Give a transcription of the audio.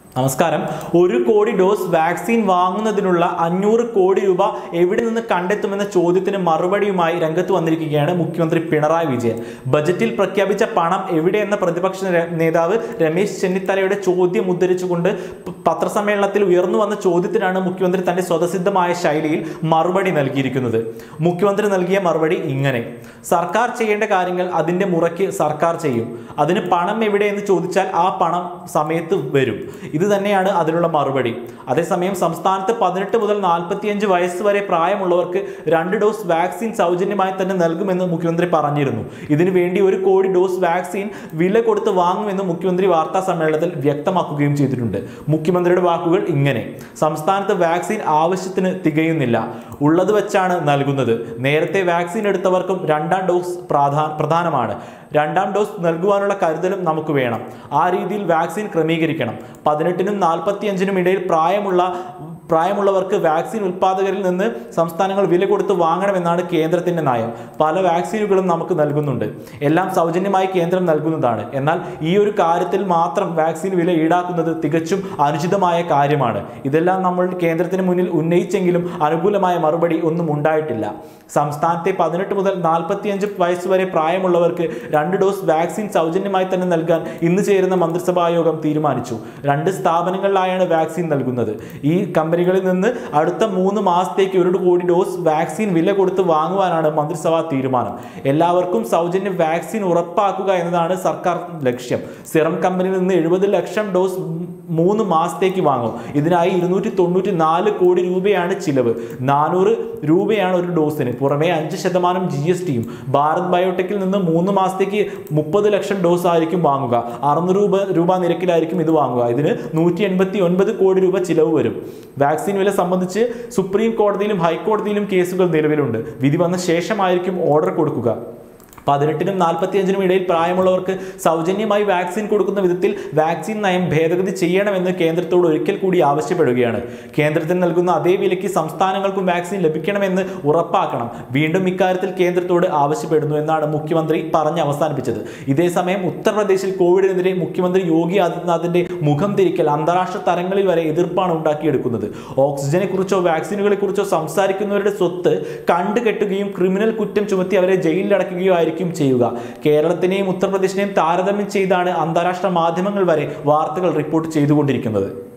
നമസ്കാരം ഒരു കോടി ഡോസ് വാക്സിൻ വാങ്ങുന്നതിനുള്ള അഞ്ഞൂറ് കോടി രൂപ എവിടെ നിന്ന് കണ്ടെത്തുമെന്ന ചോദ്യത്തിന് മറുപടിയുമായി രംഗത്ത് വന്നിരിക്കുകയാണ് മുഖ്യമന്ത്രി പിണറായി വിജയൻ ബജറ്റിൽ പ്രഖ്യാപിച്ച പണം എവിടെയെന്ന പ്രതിപക്ഷ ര- നേതാവ് രമേശ് ചെന്നിത്തലയുടെ ചോദ്യം ഉദ്ധരിച്ചുകൊണ്ട് പ- പത്രസമ്മേളനത്തിൽ ഉയർന്നു വന്ന ചോദ്യത്തിനാണ് മുഖ്യമന്ത്രി തന്റെ സ്വതസിദ്ധമായ ശൈലിയിൽ മറുപടി നൽകിയിരിക്കുന്നത് മുഖ്യമന്ത്രി നൽകിയ മറുപടി ഇങ്ങനെ സർക്കാർ ചെയ്യേണ്ട കാര്യങ്ങൾ അതിന്റെ മുറയ്ക്ക് സർക്കാർ ചെയ്യും അതിന് പണം എവിടെ എന്ന് ചോദിച്ചാൽ ആ പണം സമയത്ത് വരും ഇത് തന്നെയാണ് അതിനുള്ള മറുപടി അതേസമയം സംസ്ഥാനത്ത് പതിനെട്ട് മുതൽ നാൽപ്പത്തിയഞ്ച് വയസ്സ് വരെ പ്രായമുള്ളവർക്ക് രണ്ട് ഡോസ് വാക്സിൻ സൗജന്യമായി തന്നെ നൽകുമെന്ന് മുഖ്യമന്ത്രി പറഞ്ഞിരുന്നു ഇതിനു വേണ്ടി ഒരു കോടി ഡോസ് വാക്സിൻ വില കൊടുത്ത് വാങ്ങുമെന്ന് മുഖ്യമന്ത്രി വാർത്താ സമ്മേളനത്തിൽ വ്യക്തമാക്കുകയും ചെയ്തിട്ടുണ്ട് മുഖ്യമന്ത്രിയുടെ വാക്കുകൾ ഇങ്ങനെ സംസ്ഥാനത്ത് വാക്സിൻ ആവശ്യത്തിന് തികയുന്നില്ല ഉള്ളത് വെച്ചാണ് നൽകുന്നത് നേരത്തെ വാക്സിൻ എടുത്തവർക്കും രണ്ടാം ഡോസ് പ്രാധാ പ്രധാനമാണ് രണ്ടാം ഡോസ് നൽകുവാനുള്ള കരുതലും നമുക്ക് വേണം ആ രീതിയിൽ വാക്സിൻ ക്രമീകരിക്കണം പതിനെട്ടിനും നാൽപ്പത്തിയഞ്ചിനും ഇടയിൽ പ്രായമുള്ള പ്രായമുള്ളവർക്ക് വാക്സിൻ ഉൽപ്പാദകരിൽ നിന്ന് സംസ്ഥാനങ്ങൾ വില കൊടുത്ത് വാങ്ങണമെന്നാണ് കേന്ദ്രത്തിന്റെ നയം പല വാക്സിനുകളും നമുക്ക് നൽകുന്നുണ്ട് എല്ലാം സൗജന്യമായി കേന്ദ്രം നൽകുന്നതാണ് എന്നാൽ ഈ ഒരു കാര്യത്തിൽ മാത്രം വാക്സിൻ വില ഈടാക്കുന്നത് തികച്ചും അനുചിതമായ കാര്യമാണ് ഇതെല്ലാം നമ്മൾ കേന്ദ്രത്തിന് മുന്നിൽ ഉന്നയിച്ചെങ്കിലും അനുകൂലമായ മറുപടി ഒന്നും ഉണ്ടായിട്ടില്ല സംസ്ഥാനത്തെ പതിനെട്ട് മുതൽ നാൽപ്പത്തിയഞ്ച് വയസ്സ് വരെ പ്രായമുള്ളവർക്ക് രണ്ട് ഡോസ് വാക്സിൻ സൗജന്യമായി തന്നെ നൽകാൻ ഇന്ന് ചേരുന്ന മന്ത്രിസഭാ യോഗം തീരുമാനിച്ചു രണ്ട് സ്ഥാപനങ്ങളിലായാണ് വാക്സിൻ നൽകുന്നത് ഈ കമ്പനികളിൽ നിന്ന് അടുത്ത മൂന്ന് മാസത്തേക്ക് ഒരു കോടി ഡോസ് വാക്സിൻ വില കൊടുത്ത് വാങ്ങുവാനാണ് മന്ത്രിസഭാ തീരുമാനം എല്ലാവർക്കും സൗജന്യ വാക്സിൻ ഉറപ്പാക്കുക എന്നതാണ് സർക്കാർ ലക്ഷ്യം സിറം കമ്പനിയിൽ നിന്ന് എഴുപത് ലക്ഷം ഡോസ് മൂന്ന് മാസത്തേക്ക് വാങ്ങും ഇതിനായി ഇരുന്നൂറ്റി തൊണ്ണൂറ്റി നാല് കോടി രൂപയാണ് ചിലവ് നാനൂറ് രൂപയാണ് ഒരു ഡോസിന് പുറമെ അഞ്ച് ശതമാനം ജി എസ് ടിയും ഭാരത് ബയോടെക്കിൽ നിന്ന് മൂന്ന് മാസത്തേക്ക് മുപ്പത് ലക്ഷം ഡോസ് ആയിരിക്കും വാങ്ങുക അറുന്നൂറ് രൂപ രൂപ നിരക്കിലായിരിക്കും ഇത് വാങ്ങുക ഇതിന് നൂറ്റി എൺപത്തി ഒൻപത് കോടി രൂപ ചിലവ് വരും വാക്സിൻ വില സംബന്ധിച്ച് സുപ്രീം കോടതിയിലും ഹൈക്കോടതിയിലും കേസുകൾ നിലവിലുണ്ട് വിധി വന്ന ശേഷമായിരിക്കും ഓർഡർ കൊടുക്കുക പതിനെട്ടിനും നാൽപ്പത്തിയഞ്ചിനും ഇടയിൽ പ്രായമുള്ളവർക്ക് സൗജന്യമായി വാക്സിൻ കൊടുക്കുന്ന വിധത്തിൽ വാക്സിൻ നയം ഭേദഗതി ചെയ്യണമെന്ന് കേന്ദ്രത്തോട് ഒരിക്കൽ കൂടി ആവശ്യപ്പെടുകയാണ് കേന്ദ്രത്തിന് നൽകുന്ന അതേ വിലയ്ക്ക് സംസ്ഥാനങ്ങൾക്കും വാക്സിൻ ലഭിക്കണമെന്ന് ഉറപ്പാക്കണം വീണ്ടും ഇക്കാര്യത്തിൽ കേന്ദ്രത്തോട് ആവശ്യപ്പെടുന്നു എന്നാണ് മുഖ്യമന്ത്രി പറഞ്ഞ് അവസാനിപ്പിച്ചത് ഇതേസമയം ഉത്തർപ്രദേശിൽ കോവിഡിനെതിരെ മുഖ്യമന്ത്രി യോഗി ആദിത്യനാഥിന്റെ മുഖം തിരിക്കൽ അന്താരാഷ്ട്ര തലങ്ങളിൽ വരെ എതിർപ്പാണ് ഉണ്ടാക്കിയെടുക്കുന്നത് ഓക്സിജനെ കുറിച്ചോ വാക്സിനുകളെ കുറിച്ചോ സംസാരിക്കുന്നവരുടെ സ്വത്ത് കണ്ടുകെട്ടുകയും ക്രിമിനൽ കുറ്റം ചുമത്തി അവരെ ജയിലിലടക്കുകയോ ആയിരിക്കും ചെയ്യുക കേരളത്തിനെയും ഉത്തർപ്രദേശിനെയും താരതമ്യം ചെയ്താണ് അന്താരാഷ്ട്ര മാധ്യമങ്ങൾ വരെ വാർത്തകൾ റിപ്പോർട്ട് ചെയ്തുകൊണ്ടിരിക്കുന്നത്